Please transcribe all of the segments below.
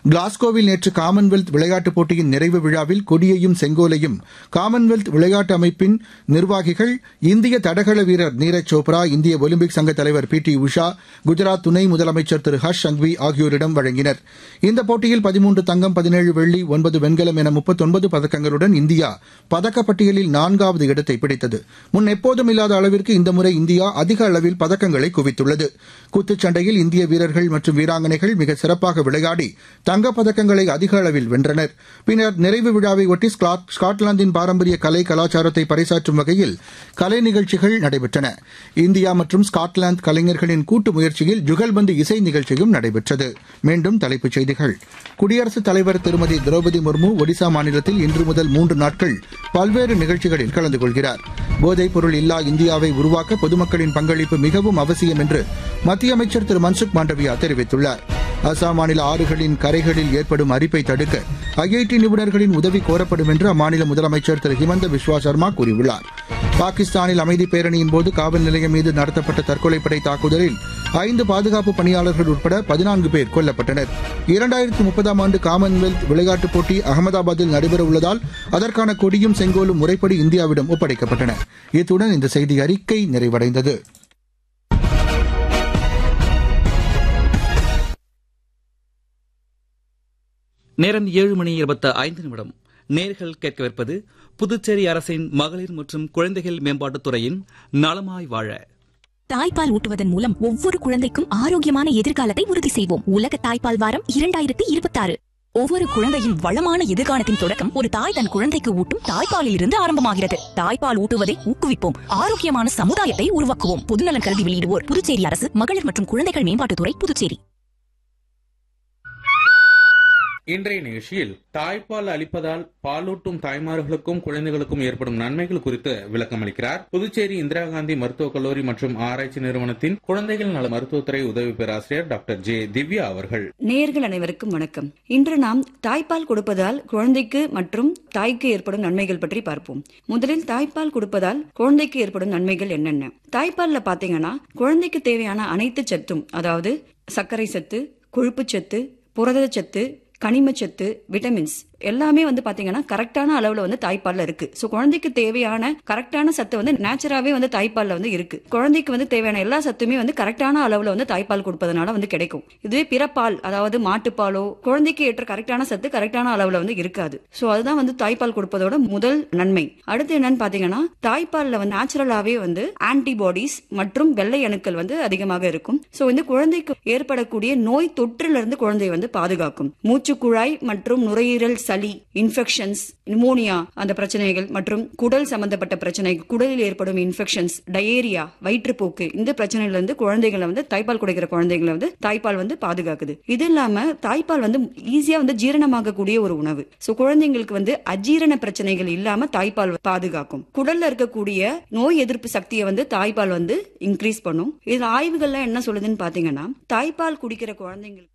கிளாஸ்கோவில் நேற்று காமன்வெல்த் விளையாட்டுப் போட்டியின் நிறைவு விழாவில் கொடியையும் செங்கோலையும் காமன்வெல்த் விளையாட்டு அமைப்பின் நிர்வாகிகள் இந்திய தடகள வீரர் நீரஜ் சோப்ரா இந்திய ஒலிம்பிக் சங்க தலைவர் பி டி உஷா குஜராத் துணை முதலமைச்சர் திரு ஹர்ஷ் சங்வி ஆகியோரிடம் வழங்கினர் இந்த போட்டியில் பதிமூன்று தங்கம் பதினேழு வெள்ளி ஒன்பது வெண்கலம் என முப்பத்தொன்பது பதக்கங்களுடன் இந்தியா பதக்கப்பட்டியலில் நான்காவது இடத்தை பிடித்தது முன் எப்போதும் இல்லாத அளவிற்கு இந்த முறை இந்தியா அதிக அளவில் பதக்கங்களை குவித்துள்ளது குத்துச்சண்டையில் இந்திய வீரர்கள் மற்றும் வீராங்கனைகள் மிக சிறப்பாக விளையாடி தங்கப்பதக்கங்களை அதிக அளவில் வென்றனர் பின்னர் நிறைவு விழாவை ஒட்டி ஸ்காட்லாந்தின் பாரம்பரிய கலை கலாச்சாரத்தை பறைசாற்றும் வகையில் கலை நிகழ்ச்சிகள் நடைபெற்றன இந்தியா மற்றும் ஸ்காட்லாந்து கலைஞர்களின் கூட்டு முயற்சியில் ஜுகல்பந்து இசை நிகழ்ச்சியும் நடைபெற்றது மீண்டும் தலைப்புச் செய்திகள் குடியரசுத் தலைவர் திருமதி திரௌபதி முர்மு ஒடிசா மாநிலத்தில் இன்று முதல் மூன்று நாட்கள் பல்வேறு நிகழ்ச்சிகளில் கலந்து கொள்கிறார் போதைப் பொருள் இல்லா இந்தியாவை உருவாக்க பொதுமக்களின் பங்களிப்பு மிகவும் அவசியம் என்று மத்திய அமைச்சர் திரு மன்சுக் மாண்டவியா தெரிவித்துள்ளார் அசாம் மாநில ஆறுகளின் கரைகளில் ஏற்படும் அரிப்பை தடுக்க ஐஐடி நிபுணர்களின் உதவி கோரப்படும் என்று அம்மாநில முதலமைச்சர் திரு ஹிமந்த விஸ்வா சர்மா கூறியுள்ளார் பாகிஸ்தானில் அமைதி பேரணியின் போது காவல் நிலையம் மீது நடத்தப்பட்ட தற்கொலைப்படை தாக்குதலில் ஐந்து பாதுகாப்பு பணியாளர்கள் உட்பட பதினான்கு பேர் கொல்லப்பட்டனர் இரண்டாயிரத்து முப்பதாம் ஆண்டு காமன்வெல்த் விளையாட்டுப் போட்டி அகமதாபாத்தில் நடைபெறவுள்ளதால் அதற்கான கொடியும் செங்கோலும் முறைப்படி இந்தியாவிடம் ஒப்படைக்கப்பட்டன இத்துடன் இந்த செய்தி அறிக்கை நிறைவடைந்தது நேரம் ஏழு மணி இருபத்தி ஐந்து நிமிடம் நேர்கள் கேட்கவிருப்பது புதுச்சேரி அரசின் மகளிர் மற்றும் குழந்தைகள் மேம்பாட்டுத் துறையின் நலமாய் வாழ தாய்ப்பால் ஊட்டுவதன் மூலம் ஒவ்வொரு குழந்தைக்கும் ஆரோக்கியமான எதிர்காலத்தை உறுதி செய்வோம் உலக தாய்ப்பால் வாரம் இரண்டாயிரத்தி இருபத்தி ஆறு ஒவ்வொரு குழந்தையின் வளமான எதிர்காலத்தின் தொடக்கம் ஒரு தாய் தன் குழந்தைக்கு ஊட்டும் தாய்ப்பாலில் இருந்து ஆரம்பமாகிறது தாய்ப்பால் ஊட்டுவதை ஊக்குவிப்போம் ஆரோக்கியமான சமுதாயத்தை உருவாக்குவோம் பொதுநலன் கல்வி வெளியிடுவோர் புதுச்சேரி அரசு மகளிர் மற்றும் குழந்தைகள் மேம்பாட்டுத்துறை புதுச்சேரி இன்றைய நிகழ்ச்சியில் தாய்ப்பால் அளிப்பதால் பாலூட்டும் தாய்மார்களுக்கும் குழந்தைகளுக்கும் ஏற்படும் நன்மைகள் குறித்து விளக்கம் அளிக்கிறார் புதுச்சேரி இந்திரா காந்தி மருத்துவக் கல்லூரி மற்றும் ஆராய்ச்சி நிறுவனத்தின் குழந்தைகள் நல மருத்துவத்துறை உதவி பேராசிரியர் டாக்டர் ஜே திவ்யா அவர்கள் நேயர்கள் அனைவருக்கும் வணக்கம் இன்று நாம் தாய்ப்பால் கொடுப்பதால் குழந்தைக்கு மற்றும் தாய்க்கு ஏற்படும் நன்மைகள் பற்றி பார்ப்போம் முதலில் தாய்ப்பால் கொடுப்பதால் குழந்தைக்கு ஏற்படும் நன்மைகள் என்னென்ன தாய்ப்பால்ல பாத்தீங்கன்னா குழந்தைக்கு தேவையான அனைத்து சத்தும் அதாவது சர்க்கரை சத்து கொழுப்புச்சத்து புரதச்சத்து கனிமச்சத்து விட்டமின்ஸ் எல்லாமே வந்து பாத்தீங்கன்னா கரெக்டான அளவுல வந்து தாய்ப்பால்ல இருக்கு சோ குழந்தைக்கு தேவையான கரெக்டான சத்து வந்து நேச்சுராவே வந்து தாய்ப்பால்ல வந்து இருக்கு குழந்தைக்கு வந்து தேவையான எல்லா சத்துமே வந்து கரெக்டான அளவுல வந்து தாய்ப்பால் கொடுப்பதனால வந்து கிடைக்கும் இதுவே பிறப்பால் அதாவது மாட்டுப்பாலோ குழந்தைக்கு ஏற்ற கரெக்டான சத்து கரெக்டான அளவுல வந்து இருக்காது சோ அதுதான் வந்து தாய்ப்பால் கொடுப்பதோட முதல் நன்மை அடுத்து என்னன்னு பாத்தீங்கன்னா தாய்ப்பால்ல வந்து நேச்சுரலாவே வந்து ஆன்டிபாடிஸ் மற்றும் வெள்ளை அணுக்கள் வந்து அதிகமாக இருக்கும் சோ வந்து குழந்தைக்கு ஏற்படக்கூடிய நோய் தொற்றிலிருந்து இருந்து குழந்தையை வந்து பாதுகாக்கும் மூச்சுக்குழாய் மற்றும் நுரையீரல் சளி இன்ஃபெக்ஷன்ஸ் நிமோனியா அந்த பிரச்சனைகள் மற்றும் குடல் சம்பந்தப்பட்ட பிரச்சனை குடலில் ஏற்படும் இன்ஃபெக்ஷன்ஸ் டயேரியா வயிற்றுப்போக்கு இந்த பிரச்சனையில இருந்து குழந்தைகளை வந்து தாய்ப்பால் குடிக்கிற குழந்தைகளை வந்து தாய்ப்பால் வந்து பாதுகாக்குது இது இல்லாம தாய்ப்பால் வந்து ஈஸியா வந்து ஜீரணமாகக்கூடிய ஒரு உணவு சோ குழந்தைங்களுக்கு வந்து அஜீரண பிரச்சனைகள் இல்லாம தாய்ப்பால் பாதுகாக்கும் குடல்ல இருக்கக்கூடிய நோய் எதிர்ப்பு சக்தியை வந்து தாய்ப்பால் வந்து இன்க்ரீஸ் பண்ணும் இதுல ஆய்வுகள்லாம் என்ன சொல்லுதுன்னு பாத்தீங்கன்னா தாய்ப்பால் குடிக்கிற குழந்தைங்களுக்கு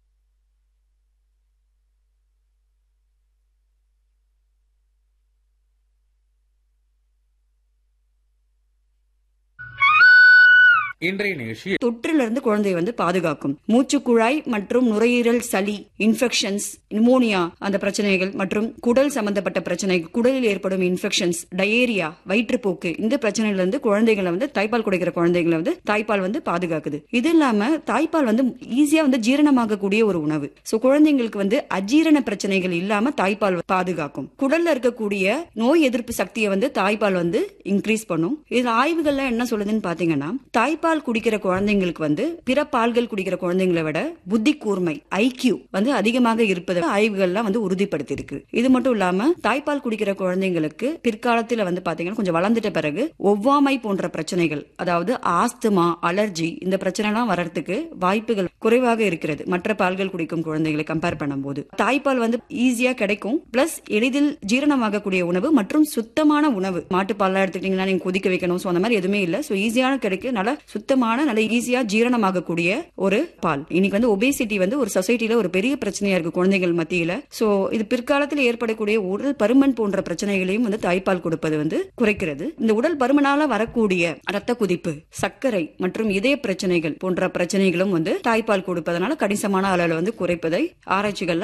இன்றைய நிகழ்ச்சியில் தொற்றிலிருந்து குழந்தையை வந்து பாதுகாக்கும் மூச்சுக்குழாய் மற்றும் நுரையீரல் சளி இன்ஃபெக்ஷன்ஸ் நிமோனியா அந்த பிரச்சனைகள் மற்றும் குடல் சம்பந்தப்பட்ட பிரச்சனை குடலில் ஏற்படும் இன்ஃபெக்ஷன்ஸ் டயேரியா வயிற்றுப்போக்கு இந்த பிரச்சனையில இருந்து குழந்தைகளை வந்து தாய்ப்பால் குடிக்கிற குழந்தைகளை வந்து தாய்ப்பால் வந்து பாதுகாக்குது இது இல்லாம தாய்ப்பால் வந்து ஈஸியா வந்து ஜீரணமாகக்கூடிய ஒரு உணவு சோ குழந்தைங்களுக்கு வந்து அஜீரண பிரச்சனைகள் இல்லாம தாய்ப்பால் பாதுகாக்கும் குடல்ல இருக்கக்கூடிய நோய் எதிர்ப்பு சக்தியை வந்து தாய்ப்பால் வந்து இன்க்ரீஸ் பண்ணும் இதுல ஆய்வுகள்லாம் என்ன சொல்லுதுன்னு பாத்தீங்கன்னா தாய்ப்பால் குடிக்கிற குழந்தைங்களுக்கு வந்து பிற பால்கள் குடிக்கிற குழந்தைங்களை விட புத்தி கூர்மை ஐக்கியூ வந்து அதிகமாக இருப்பதை ஆய்வுகள்லாம் வந்து உறுதிப்படுத்தி இருக்கு இது மட்டும் இல்லாம தாய்ப்பால் குடிக்கிற குழந்தைங்களுக்கு பிற்காலத்துல வந்து பாத்தீங்கன்னா கொஞ்சம் வளர்ந்துட்ட பிறகு ஒவ்வாமை போன்ற பிரச்சனைகள் அதாவது ஆஸ்துமா அலர்ஜி இந்த பிரச்சனை எல்லாம் வர்றதுக்கு வாய்ப்புகள் குறைவாக இருக்கிறது மற்ற பால்கள் குடிக்கும் குழந்தைகளை கம்பேர் பண்ணும்போது தாய்ப்பால் வந்து ஈஸியா கிடைக்கும் பிளஸ் எளிதில் ஜீரணமாகக்கூடிய உணவு மற்றும் சுத்தமான உணவு மாட்டுப்பால்லாம் எடுத்துக்கிட்டீங்கன்னா நீங்க கொதிக்க வைக்கணும் சோ அந்த மாதிரி எதுவுமே இல்ல சோ ஈஸியான கிடைக்கு நல்ல சுத்தமான நல்ல ஈஸியா ஜீரணமாகக்கூடிய ஒரு பால் இன்னைக்கு வந்து ஒபேசிட்டி வந்து ஒரு சொசைட்டில ஒரு பெரிய பிரச்சனையா இருக்கு குழந்தைகள் மத்தியில சோ இது பிற்காலத்தில் ஏற்படக்கூடிய உடல் பருமன் போன்ற பிரச்சனைகளையும் வந்து தாய்ப்பால் கொடுப்பது வந்து குறைக்கிறது இந்த உடல் பருமனால வரக்கூடிய ரத்த குதிப்பு சர்க்கரை மற்றும் இதய பிரச்சனைகள் போன்ற பிரச்சனைகளும் வந்து தாய்ப்பால் கொடுப்பதனால கணிசமான அளவுல வந்து குறைப்பதை ஆராய்ச்சிகள்